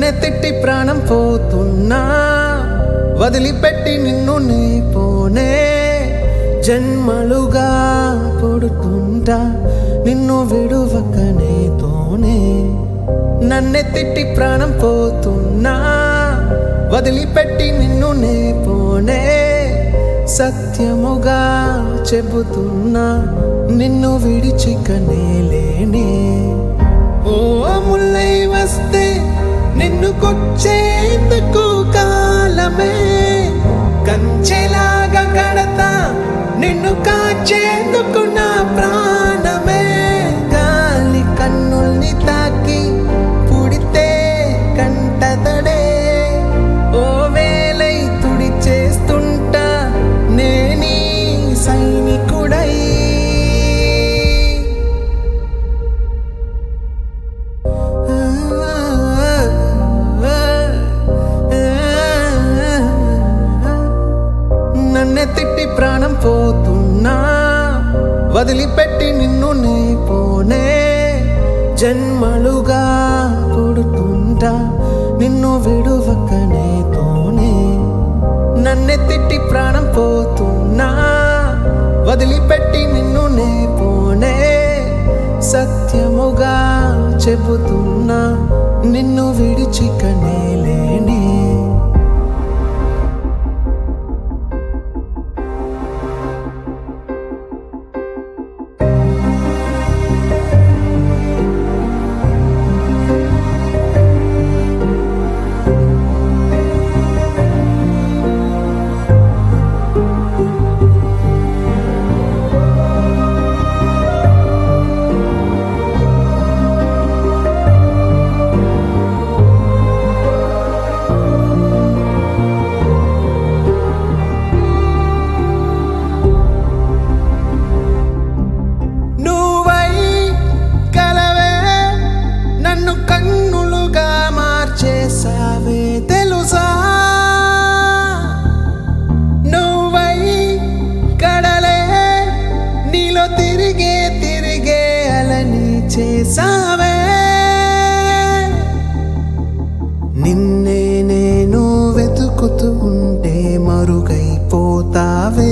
నన్నే తిట్టి ప్రాణం పోతున్నా వదిలిపెట్టి నిన్ను నీ పోనే జన్మలుగా పొడుతుంటా నిన్ను విడువకనే తోనే నన్నే తిట్టి ప్రాణం పోతున్నా వదిలిపెట్టి నిన్ను నే పోనే సత్యముగా చెబుతున్నా నిన్ను విడిచికనే లేనే ఓ ముల్లై వస్తే నిన్ను కొచ్చేందుకు కాలమే కంచెలాగా కడతా నిన్ను కాచేందుకు నా ప్రాణమే గాలి కన్నుల్ని తాకి పుడితే కంటతడే ఓ వేలై తుడి చేస్తుంటా నేనీ సైనికుడై నన్నే తిట్టి ప్రాణం పోతున్నా వదిలిపెట్టి నిన్ను నీ పోనే జన్మలుగా పుడుతుంటా నిన్ను విడువకనే తోనే నన్నే తిట్టి ప్రాణం పోతున్నా వదిలిపెట్టి నిన్ను నే పోనే సత్యముగా చెబుతున్నా నిన్ను విడిచికనే లేనే నువ్వై కలవే నన్ను కన్నులుగా మార్చేసావే తెలుసా నువ్వై కడలే నీలో తిరిగే తిరిగే అలని చేసావే నిన్నే నేను వెతుకుతూ ఉంటే మరుగైపోతావే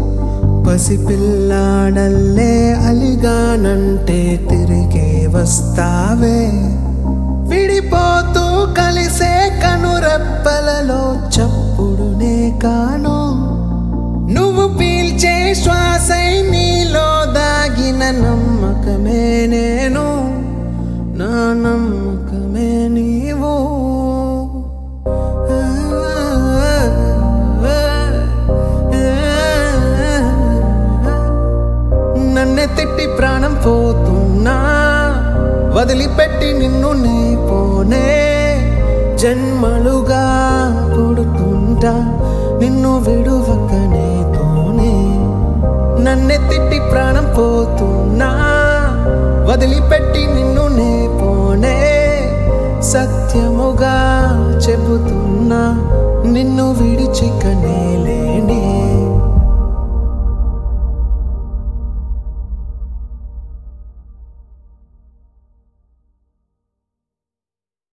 పసిపిల్లాడల్లే అలిగానంటే తిరిగే వస్తావే విడిపోతూ కలిసే కనురెప్పలలో చప్పుడునే కాను నువ్వు పీల్చే శ్వాసై నీలో దాగిన నమ్మకమే నేను నా నమ్మకమే నీవు నన్నే తిట్టి ప్రాణం పోతున్నా వదిలిపెట్టి నిన్ను నీ పోనే జన్మలుగా పుడుతుంటా నిన్ను విడువకనే తోనే నన్నే తిట్టి ప్రాణం పోతున్నా వదిలిపెట్టి నిన్ను నే పోనే సత్యముగా చెబుతున్నా నిన్ను విడిచికనే లే